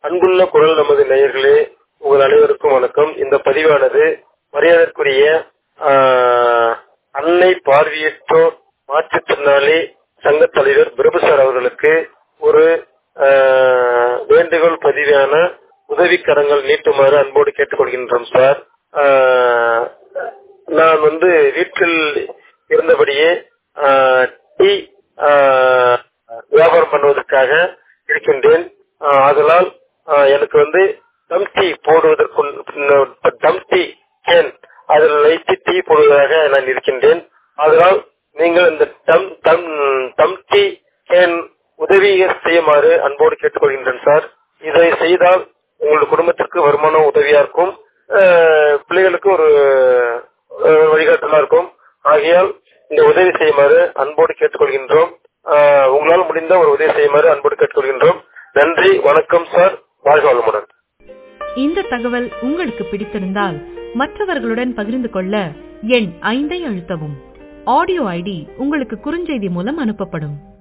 அன்புள்ள குரல் நமது நேயர்களே உங்கள் அனைவருக்கும் வணக்கம் இந்த பதிவானது மரியாதைக்குரிய ஆஹ், அன்னை பார்வையற்றோர் மாற்றுத்திறனாளி சங்க தலைவர் பிரபு சார் அவர்களுக்கு ஒரு ஆஹ், வேண்டுகோள் பதிவான உதவிக்கரங்கள் நீட்டுமாறு அன்போடு கேட்டுக்கொள்கின்றோம் சார் ஆஹ், நான் வந்து வீட்டில் இருந்தபடியே ஆஹ், டீ ஆஹ், வியாபாரம் பண்ணுவதற்காக இருக்கின்றேன் ஆஹ், ஆதலால் ஆஹ், எனக்கு வந்து டம் டீ போடுவதற்கு டம் டீ கேன் அதில் வைத்து டீ போடுவதாக நான் இருக்கின்றேன் அதனால் நீங்கள் இந்த டம் டம் டம் டீ கேன் உதவி செய்யுமாறு அன்போடு கேட்டுக்கொள்கின்றேன் சார் இதை செய்தால் உங்கள் குடும்பத்திற்கு வருமானம் உதவியா இருக்கும் ஆஹ், பிள்ளைகளுக்கு ஒரு ஆஹ், வழிகாட்டலா இருக்கும் ஆகையால் இந்த உதவி செய்யுமாறு அன்போடு கேட்டுக்கொள்கின்றோம் ஆஹ், உங்களால் முடிந்த ஒரு உதவி செய்யுமாறு அன்போடு கேட்டுக்கொள்கின்றோம் நன்றி வணக்கம் சார் வாழ்க வளமுடன் இந்த தகவல் உங்களுக்கு பிடித்திருந்தால் மற்றவர்களுடன் பகிர்ந்து கொள்ள எண் ஐந்தை அழுத்தவும் ஆடியோ ஐடி உங்களுக்கு குறுஞ்செய்தி மூலம் அனுப்பப்படும்